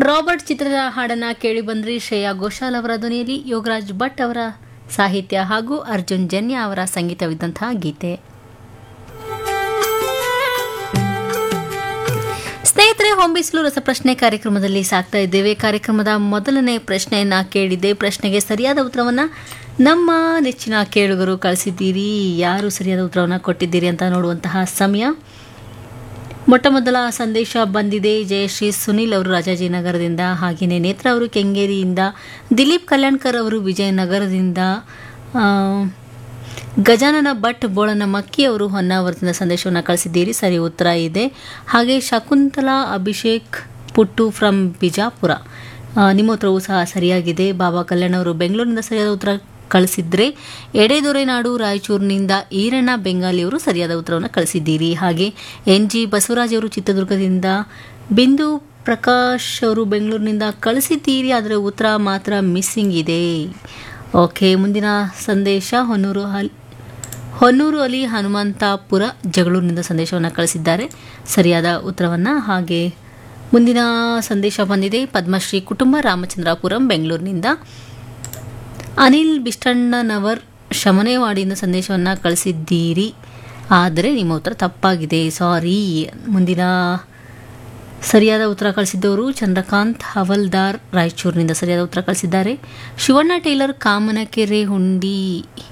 Robert ಚಿತ್ರದ ಹಾಡನ್ನ ಕೇಳಿ ಬಂದ್ರಿ ಶ್ರೇಯಾ ಘೋಷಾಲ್ ಅವರ ಧ್ವನಿಯಲ್ಲಿ ಯೋಗರಾಜ್ ಭಟ್ ಅವರ ಸಾಹಿತ್ಯ ಹಾಗೂ ಅರ್ಜುನ್ ಜನ್ಯ ಅವರ ಸಂಗೀತವಿದ್ದಂತಹ ಗೀತೆ ಸ್ನೇಹಿತರೆ ಹೊಂಬಿಸಲು ರಸಪ್ರಶ್ನೆ ಕಾರ್ಯಕ್ರಮದಲ್ಲಿ ಸಾಕ್ತಾ ಇದ್ದೇವೆ ಕಾರ್ಯಕ್ರಮದ ಮೊದಲನೇ ಪ್ರಶ್ನೆಯನ್ನ ಕೇಳಿದ್ದೆ ಪ್ರಶ್ನೆಗೆ ಸರಿಯಾದ ಉತ್ತರವನ್ನ ನಮ್ಮ ನೆಚ್ಚಿನ ಕೇಳುಗರು ಕಳಿಸಿದ್ದೀರಿ ಯಾರು ಸರಿಯಾದ ಉತ್ತರವನ್ನು ಕೊಟ್ಟಿದ್ದೀರಿ ಅಂತ ನೋಡುವಂತಹ ಸಮಯ ಮೊಟ್ಟ ಮೊದಲ ಸಂದೇಶ ಬಂದಿದೆ ಜಯಶ್ರೀ ಸುನಿಲ್ ಅವರು ರಾಜಾಜಿನಗರದಿಂದ ಹಾಗೆಯೇ ನೇತ್ರ ಅವರು ಕೆಂಗೇರಿಯಿಂದ ದಿಲೀಪ್ ಕಲ್ಯಾಣ್ಕರ್ ಅವರು ವಿಜಯನಗರದಿಂದ ಆ, ಗಜಾನನ ಭಟ್ ಬೋಳನ ಮಕ್ಕಿ ಅವರು ಹೊನ್ನಾವರದಿಂದ ಸಂದೇಶವನ್ನು ಕಳಿಸಿದ್ದೀರಿ ಸರಿ ಉತ್ತರ ಇದೆ ಹಾಗೆ ಶಕುಂತಲಾ ಅಭಿಷೇಕ್ ಪುಟ್ಟು ಫ್ರಮ್ ಬಿಜಾಪುರ ಆ, ನಿಮ್ಮ ಉತ್ತರವೂ ಸಹ ಸರಿಯಾಗಿದೆ ಬಾಬಾ ಕಲ್ಯಾಣ್ ಅವರು ಬೆಂಗಳೂರಿನಿಂದ ಸರಿಯಾದ ಉತ್ತರ ಕಳಿಸಿದ್ರೆ ಎಡೆದೊರೆನಾಡು ರಾಯಚೂರಿನಿಂದ ಈರಣ್ಣ ಬೆಂಗಾಲಿಯವರು ಸರಿಯಾದ ಉತ್ತರವನ್ನು ಕಳಿಸಿದ್ದೀರಿ ಹಾಗೆ ಎನ್ ಜಿ ಬಸವರಾಜ್ ಅವರು ಚಿತ್ರದುರ್ಗದಿಂದ ಬಿಂದು ಪ್ರಕಾಶ್ ಅವರು ಬೆಂಗಳೂರಿನಿಂದ ಕಳಿಸಿದ್ದೀರಿ ಆದರೆ ಉತ್ತರ ಮಾತ್ರ ಮಿಸ್ಸಿಂಗ್ ಇದೆ ಓಕೆ ಮುಂದಿನ ಸಂದೇಶ ಹೊನ್ನೂರು ಹಲ್ ಹೊನ್ನೂರು ಅಲಿ ಹನುಮಂತಾಪುರ ಜಗಳೂರಿನಿಂದ ಸಂದೇಶವನ್ನು ಕಳಿಸಿದ್ದಾರೆ ಸರಿಯಾದ ಉತ್ತರವನ್ನು ಹಾಗೆ ಮುಂದಿನ ಸಂದೇಶ ಬಂದಿದೆ ಪದ್ಮಶ್ರೀ ಕುಟುಂಬ ರಾಮಚಂದ್ರಾಪುರಂ ಬೆಂಗಳೂರಿನಿಂದ ಅನಿಲ್ ಬಿಷ್ಟಣ್ಣನವರ್ ಶಮನೇವಾಡಿಯಿಂದ ಸಂದೇಶವನ್ನು ಕಳಿಸಿದ್ದೀರಿ ಆದರೆ ನಿಮ್ಮ ಉತ್ತರ ತಪ್ಪಾಗಿದೆ ಸಾರಿ ಮುಂದಿನ ಸರಿಯಾದ ಉತ್ತರ ಕಳಿಸಿದ್ದವರು ಚಂದ್ರಕಾಂತ್ ಹವಲ್ದಾರ್ ರಾಯಚೂರಿನಿಂದ ಸರಿಯಾದ ಉತ್ತರ ಕಳಿಸಿದ್ದಾರೆ ಶಿವಣ್ಣ ಟೇಲರ್ ಕಾಮನಕೆರೆ ಹುಂಡಿ